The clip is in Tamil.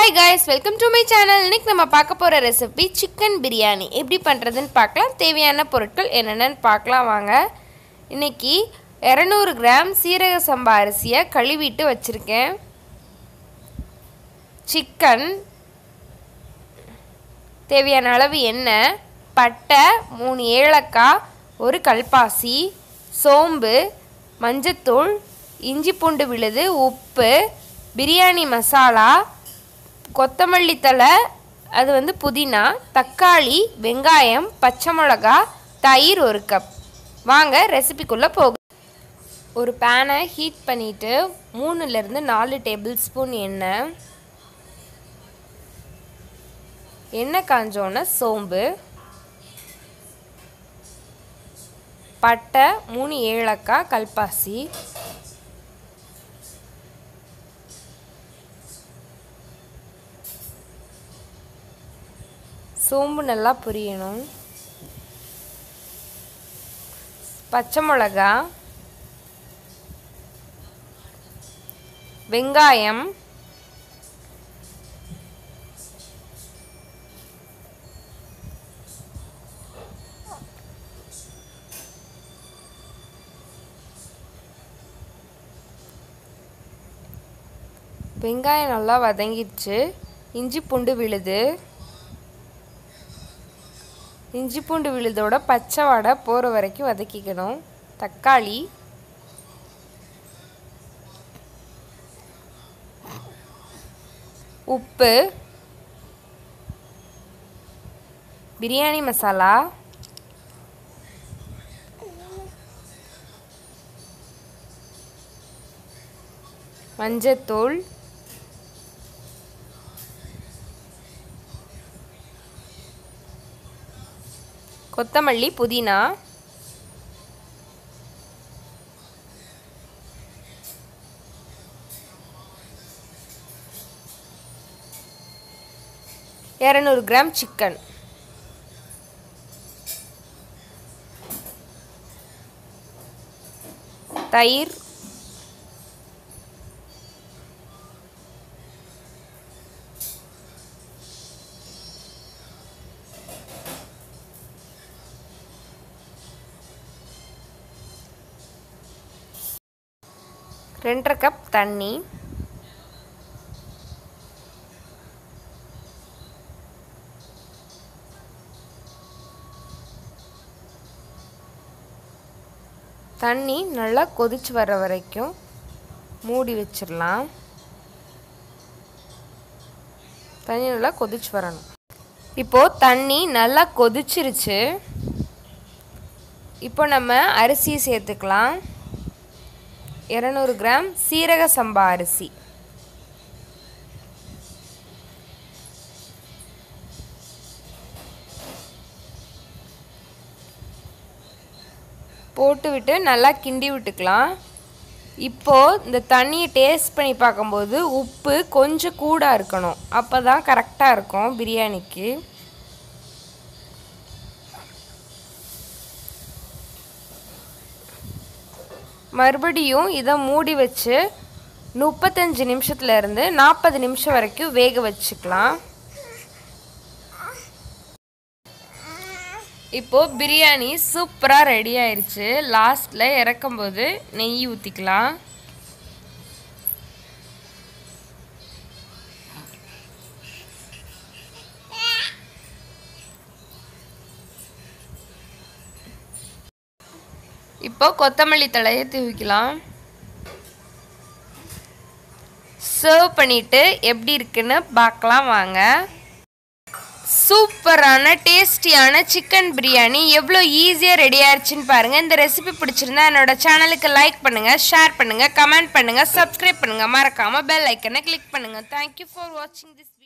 hi guys welcome to my channel இன்னைக்கு நம்ம பார்க்க போகிற ரெசிபி சிக்கன் பிரியாணி எப்படி பண்ணுறதுன்னு பார்க்கலாம் தேவையான பொருட்கள் என்னென்னு பார்க்கலாம் வாங்க இன்னைக்கு இரநூறு கிராம் சீரக சம்பா அரிசியை கழுவிட்டு வச்சுருக்கேன் சிக்கன் தேவையான அளவு எண்ணெய் பட்டை மூணு ஏலக்காய் ஒரு கல்பாசி சோம்பு மஞ்சத்தூள் இஞ்சி பூண்டு விழுது உப்பு பிரியாணி மசாலா கொத்தமல்லி தழை அது வந்து புதினா தக்காளி வெங்காயம் பச்சை மிளகா தயிர் ஒரு கப் வாங்க ரெசிபிக்குள்ளே போக ஒரு பேனை ஹீட் பண்ணிவிட்டு மூணுலேருந்து நாலு டேபிள் ஸ்பூன் எண்ணெய் எண்ணெய் காஞ்சோன்னே சோம்பு பட்டை மூணு ஏலக்காய் கல்பாசி சோம்பு நல்லா பொரியணும் பச்சை மிளகா வெங்காயம் வெங்காயம் நல்லா வதங்கிடுச்சு இஞ்சி பூண்டு விழுது இஞ்சி பூண்டு விழுதோட பச்சை வடை போகிற வரைக்கும் வதக்கிக்கணும் தக்காளி உப்பு பிரியாணி மசாலா மஞ்சத்தூள் கொத்தமல்லி புதினா இரநூறு கிராம் சிக்கன் தயிர் ரெண்டரை கப் தண்ணி தண்ணி நல்லா கொதிச்சு வர வரைக்கும் மூடி வச்சிடலாம் தண்ணி நல்லா கொதிச்சு வரணும் இப்போது தண்ணி நல்லா கொதிச்சிருச்சு இப்போ நம்ம அரிசியை சேர்த்துக்கலாம் இரநூறு கிராம் சீரக சம்பா அரிசி போட்டு விட்டு நல்லா கிண்டி விட்டுக்கலாம் இப்போது இந்த தண்ணியை டேஸ்ட் பண்ணி பார்க்கும்போது உப்பு கொஞ்சம் கூட இருக்கணும் அப்போ தான் கரெக்டாக இருக்கும் பிரியாணிக்கு மறுபடியும் இதை மூடி வச்சு முப்பத்தஞ்சு நிமிஷத்துலேருந்து நாற்பது நிமிஷம் வரைக்கும் வேக வச்சுக்கலாம் இப்போது பிரியாணி சூப்பராக ரெடி ஆயிடுச்சு லாஸ்ட்டில் இறக்கும்போது நெய் ஊற்றிக்கலாம் இப்போ கொத்தமல்லி தழையை தூவிக்கலாம் சர்வ் பண்ணிவிட்டு எப்படி இருக்குன்னு பார்க்கலாம் வாங்க சூப்பரான டேஸ்டியான சிக்கன் பிரியாணி எவ்வளோ ஈஸியாக ரெடி ஆயிடுச்சுன்னு பாருங்கள் இந்த ரெசிபி பிடிச்சிருந்தா என்னோட சேனலுக்கு லைக் பண்ணுங்கள் ஷேர் பண்ணுங்கள் கமெண்ட் பண்ணுங்கள் சப்ஸ்கிரைப் பண்ணுங்கள் மறக்காமல் பெல் ஐக்கனை கிளிக் பண்ணுங்கள் தேங்க்யூ ஃபார் வாட்சிங் திஸ்